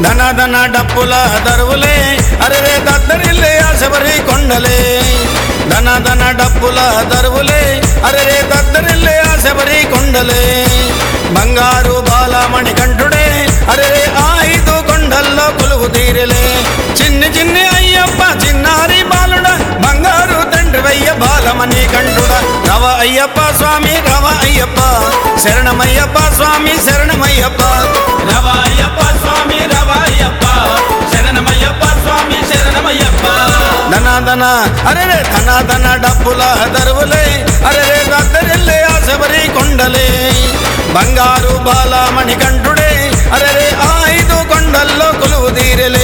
ధన ధన డప్పుల దరువులే అరే దద్దరిల్లే ఆ శబరి కొండలే ధన ధన డప్పుల దరువులే అరే దద్దరిల్లే ఆ శబరి కొండలే బంగారు బాలమణి కంఠుడే అరే ఆ ఐదు కొండల్లో కొలువు తీరలే చిన్ని చిన్ని అయ్యప్ప చిన్నారి బాలుడ బంగారు తండ్రి వయ్య బాలమణి కంఠుడ రవ అయ్యప్ప స్వామి రవ అయ్యప్ప శరణమయ్యప్ప స్వామి శరణమయ్యప్ప రవ అయ్యప్ప స్వామి రవ అయ్యప్ప శరణమయ్యప్ప స్వామి శరణమయ్యప్ప ధన ధన అరే ధన ధన డప్పుల దరువులే అరే దద్దరిల్లే ఆ శబరి కొండలే బంగారు బాలమణి కంఠుడే అరే ఆ ఐదు కొండల్లో కొలువు తీరలే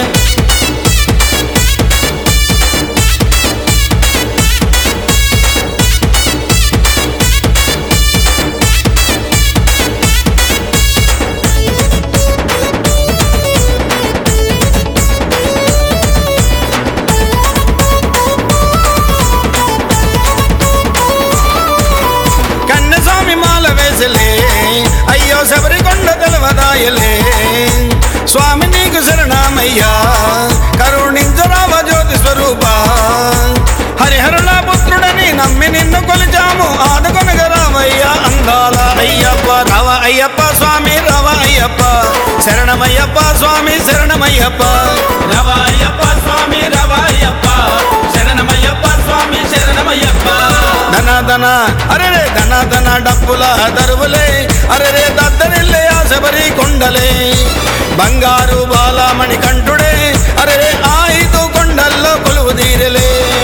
కన్నస్వామి మాల వేసలే అయ్యో శబరి కొండ తెలవదాయలే స్వామి నీకు శరణమయ్యా కరుణించరావ జ్యోతి స్వరూప హరిహరుల పుత్రుడని నమ్మి నిన్ను కొలిచాము ఆదుకొనగ రావయ్యా అందాల అయ్యప్ప రవ అయ్యప్ప స్వామి రవ అయ్యప్ప శరణమయ్యప్ప స్వామి శరణమయ్యప్ప రవ అయ్యప్ప స్వామి రవ అయ్యప్ప శరణమయ్యప్ప స్వామి శరణమయ్యప్ప ధన ధన అరే ధన ధన డప్పుల దరువులే అరే దద్దరిల్లే ఆ శబరి కొండలే బంగారు బాలమణి కంఠుడే అరే ఆ ఐదు కొండల్లో కొలువు తీరలే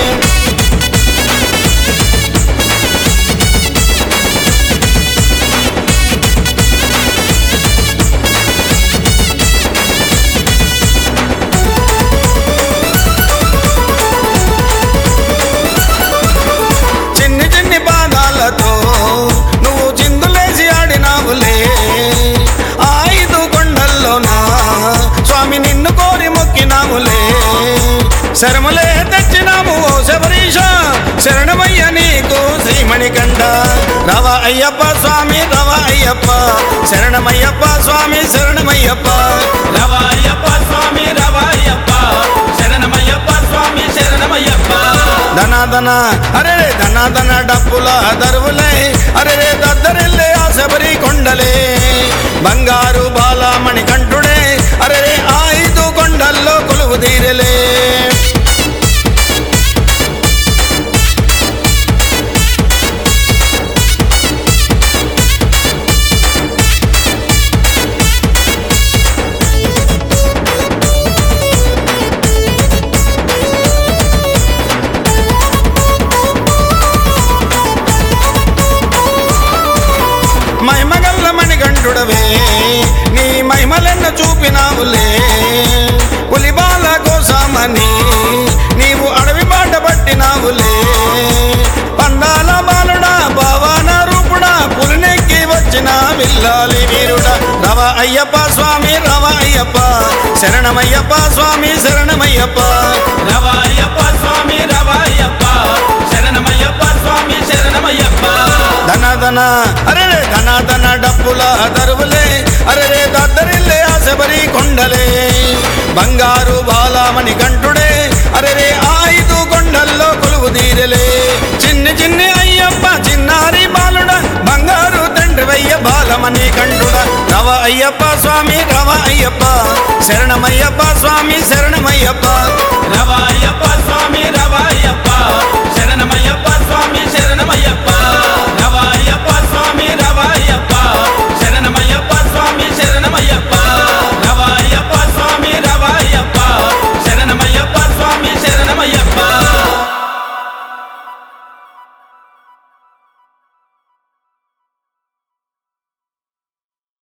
చిన్ని చిన్ని పాదాలతో నువ్వు చిందులేసి ఆడినావులే ఆ ఐదు కొండల్లోనా స్వామి నిన్ను కోరి మొక్కినాములే శరములే తెచ్చినాము ఓ శబరీష శరణమయ్య నీకు శ్రీమణికంఠ రవ అయ్యప్ప స్వామి రవ అయ్యప్ప శరణమయ్యప్ప స్వామి శరణమయ్యప్ప రవ అయ్యప్ప స్వామి రవ అయ్యప్ప శరణమయ్యప్ప స్వామి శరణమయ్యప్ప ధన ధన అరే ధన ధన డప్పుల దరువులే అరే దద్దరిల్లే ఆ శబరి కొండలే బంగారు బాలమణి కంఠుడే అరే ఆ ఐదు కొండల్లో కొలువు తీరలే మహిమగల్ల మణికంఠుడవే నీ మహిమలెన్న చూపినావులే పులిబాల కోసమని నీవు అడవి బాట పట్టినావులే పండాల బాలుడా భావాన రూపుడా పులినెక్కి వచ్చిన విల్లాలి వీరుడా రవ అయ్యప్ప స్వామి రవ అయ్యప్ప శరణమయ్యప్ప స్వామి శరణమయ్యప్ప రవ అయ్యప్ప స్వామి రవ అయ్యప్ప శరణమయ్యప్ప స్వామి శరణమయ్యప్ప ధన ధన అరే ధన ధన డప్పుల దరువులే అరే దద్దరిల్లే ఆ శబరి కొండలే బంగారు బాలమణి కంఠుడే అరే ఆ ఐదు కొండల్లో కొలువు తీరలే చిన్ని చిన్ని అయ్యప్ప చిన్నారి బాలుడ బంగారు తండ్రి వయ్య బాలమణి కంఠుడ రవ అయ్యప్ప స్వామి రవ అయ్యప్ప శరణమయ్యప్ప స్వామి శరణమయ్యప్ప రవ